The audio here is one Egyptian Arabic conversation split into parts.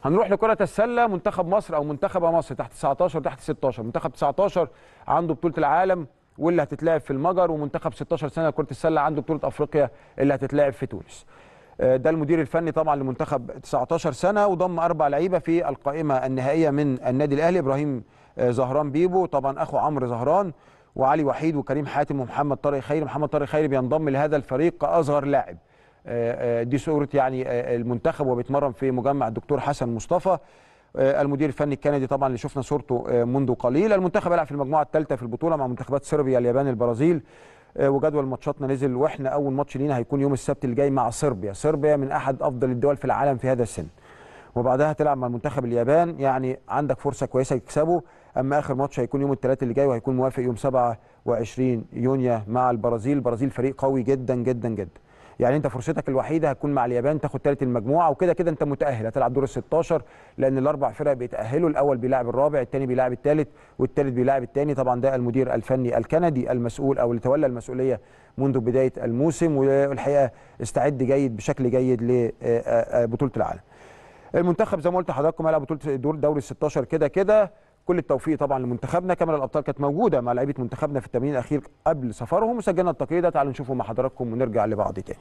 هنروح لكرة السلة منتخب مصر أو منتخب مصر تحت 19 تحت 16 منتخب 19 عنده بطولة العالم واللي هتتلعب في المجر ومنتخب 16 سنة كرة السلة عنده بطولة أفريقيا اللي هتتلعب في تونس آه، ده المدير الفني طبعا لمنتخب 19 سنة وضم أربع لعيبة في القائمة النهائية من النادي الأهلي إبراهيم آه، زهران بيبو طبعا أخو عمرو زهران وعلي وحيد وكريم حاتم ومحمد طارق خيري محمد طارق خيري بينضم لهذا الفريق كأصغر لاعب آه، آه، دي صورة يعني آه، المنتخب وبيتمرن في مجمع الدكتور حسن مصطفى آه، المدير الفني الكندي طبعا اللي شفنا صورته آه، منذ قليل المنتخب يلعب في المجموعه الثالثه في البطوله مع منتخبات صربيا اليابان البرازيل آه، وجدول ماتشاتنا نزل واحنا اول ماتش لينا هيكون يوم السبت اللي جاي مع صربيا صربيا من احد افضل الدول في العالم في هذا السن وبعدها تلعب مع منتخب اليابان يعني عندك فرصه كويسه تكسبه اما اخر ماتش هيكون يوم الثلاث اللي جاي وهيكون موافق يوم 27 يونيو مع البرازيل البرازيل فريق قوي جدا جدا جدا يعني انت فرصتك الوحيده هتكون مع اليابان تاخد ثالث المجموعه وكده كده انت متاهل هتلعب دور ال 16 لان الاربع فرق بيتاهلوا الاول بيلاعب الرابع الثاني بيلاعب الثالث والثالث بيلاعب الثاني طبعا ده المدير الفني الكندي المسؤول او اللي تولى المسؤوليه منذ بدايه الموسم والحقيقه استعد جيد بشكل جيد لبطوله العالم المنتخب زي ما قلت لحضراتكم هيلعب بطوله دور دوري ال 16 كده كده كل التوفيق طبعا لمنتخبنا كاميرا الابطال كانت موجوده مع لعيبه منتخبنا في التمرين الاخير قبل سفرهم وسجلنا التقرير ده تعالوا نشوفه مع حضراتكم ونرجع لبعض تاني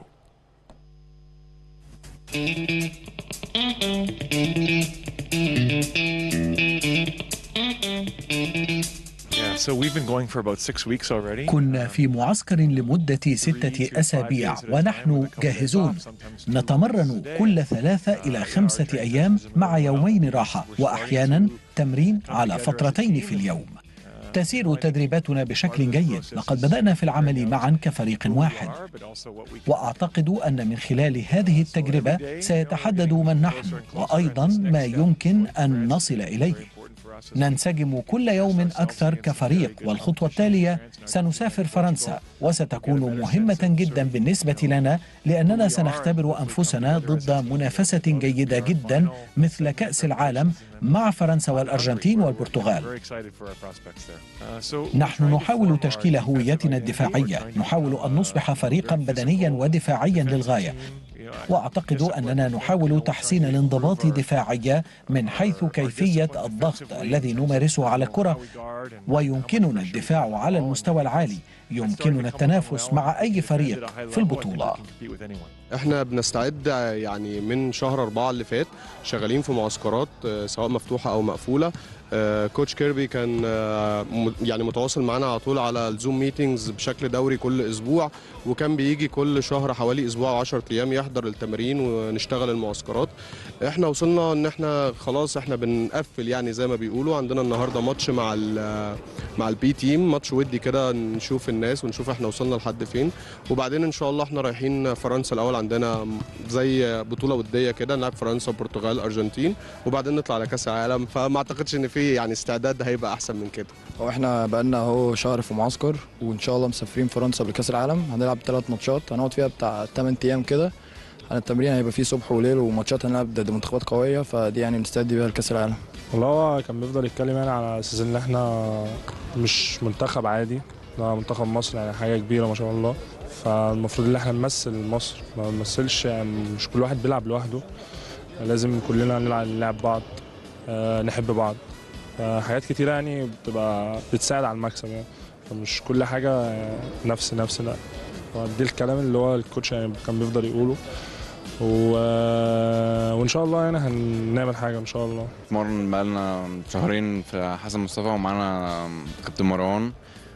Yeah, so we've been going for about six weeks already. كنا في معسكر لمدة ستة أسابيع ونحن جاهزون نتمرن كل ثلاثة إلى خمسة أيام مع يومين راحة وأحيانا تمرين على فترتين في اليوم تسير تدريباتنا بشكل جيد لقد بدأنا في العمل معا كفريق واحد وأعتقد أن من خلال هذه التجربة سيتحدد من نحن وأيضا ما يمكن أن نصل إليه ننسجم كل يوم أكثر كفريق والخطوة التالية سنسافر فرنسا وستكون مهمة جدا بالنسبة لنا لأننا سنختبر أنفسنا ضد منافسة جيدة جدا مثل كأس العالم مع فرنسا والأرجنتين والبرتغال نحن نحاول تشكيل هويتنا الدفاعية نحاول أن نصبح فريقا بدنيا ودفاعيا للغاية واعتقد اننا نحاول تحسين الانضباط دفاعيا من حيث كيفيه الضغط الذي نمارسه على الكره ويمكننا الدفاع على المستوى العالي يمكننا التنافس مع اي فريق في البطوله احنا بنستعد يعني من شهر أربعة اللي فات شغالين في معسكرات آه، سواء مفتوحة أو مقفولة آه، كوتش كيربي كان آه، م- يعني متواصل معانا على طول على الزوم ميتينجز بشكل دوري كل أسبوع وكان بيجي كل شهر حوالي أسبوع و10 أيام يحضر التمارين ونشتغل المعسكرات احنا وصلنا ان احنا خلاص احنا بنقفل يعني زي ما بيقولوا عندنا النهارده ماتش مع ال مع البي تيم ماتش ودي كده نشوف الناس ونشوف احنا وصلنا لحد فين وبعدين ان شاء الله احنا رايحين فرنسا الاول عندنا زي بطوله وديه كده نلعب فرنسا البرتغال الارجنتين وبعدين نطلع على كاس العالم فما اعتقدش ان في يعني استعداد هيبقى احسن من كده هو احنا بقالنا اهو شهر في معسكر وان شاء الله مسافرين فرنسا لكاس العالم هنلعب ثلاث ماتشات هنقعد فيها بتاع 8 ايام كده عن التمرين هيبقى فيه صبح وليل وماتشات هنلعب ضد منتخبات قويه فدي يعني نستعد بيها لكاس العالم والله هو كان بيفضل يتكلم يعني على اساس ان احنا مش منتخب عادي ده منتخب مصر يعني حاجه كبيره ما شاء الله فالمفروض ان احنا نمثل مصر ما نمثلش يعني مش كل واحد بيلعب لوحده لازم كلنا نلعب نلعب بعض آه، نحب بعض آه، حاجات كتيره يعني بتبقى بتساعد على المكسب يعني فمش كل حاجه آه، نفس نفس لا هو دي الكلام اللي هو الكوتش يعني كان بيفضل يقوله و... وان شاء الله يعني هنعمل حاجه ان شاء الله اتمرن بقالنا شهرين في حسن مصطفى ومعانا كابتن مروان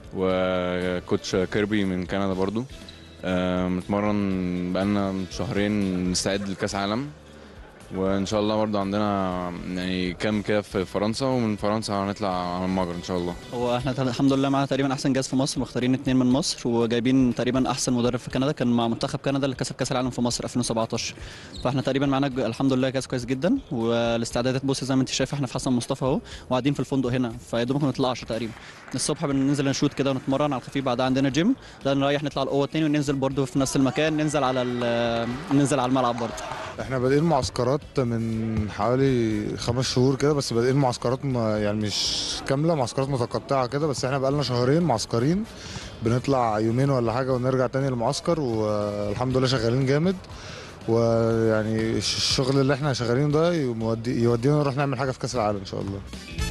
وكوتش كيربي من كندا برضو آه، متمرن بقالنا شهرين نستعد لكاس عالم وان شاء الله برضو عندنا يعني كام كده في فرنسا ومن فرنسا هنطلع على المجر ان شاء الله هو احنا تل- الحمد لله معانا تقريبا احسن جهاز في مصر مختارين اتنين من مصر وجايبين تقريبا احسن مدرب في كندا كان مع منتخب كندا اللي كسب كاس العالم في مصر 2017 فاحنا تقريبا معانا ج- الحمد لله جهاز كويس جدا والاستعدادات بص زي ما انت شايف احنا في حسن مصطفى اهو وقاعدين في الفندق هنا فيا دوبك ما نطلعش تقريبا الصبح بننزل نشوت كده ونتمرن على الخفيف بعدها عندنا جيم ده نريح نطلع القوه التاني وننزل برضه في نفس المكان ننزل على ال- ننزل على الملعب برضه احنا بادئين معسكرات من حوالي خمس شهور كده بس بادئين معسكرات ما يعني مش كامله معسكرات متقطعه كده بس احنا بقالنا شهرين معسكرين بنطلع يومين ولا حاجه ونرجع تاني المعسكر والحمد لله شغالين جامد ويعني الشغل اللي احنا شغالينه ده يودي يودينا نروح نعمل حاجه في كاس العالم ان شاء الله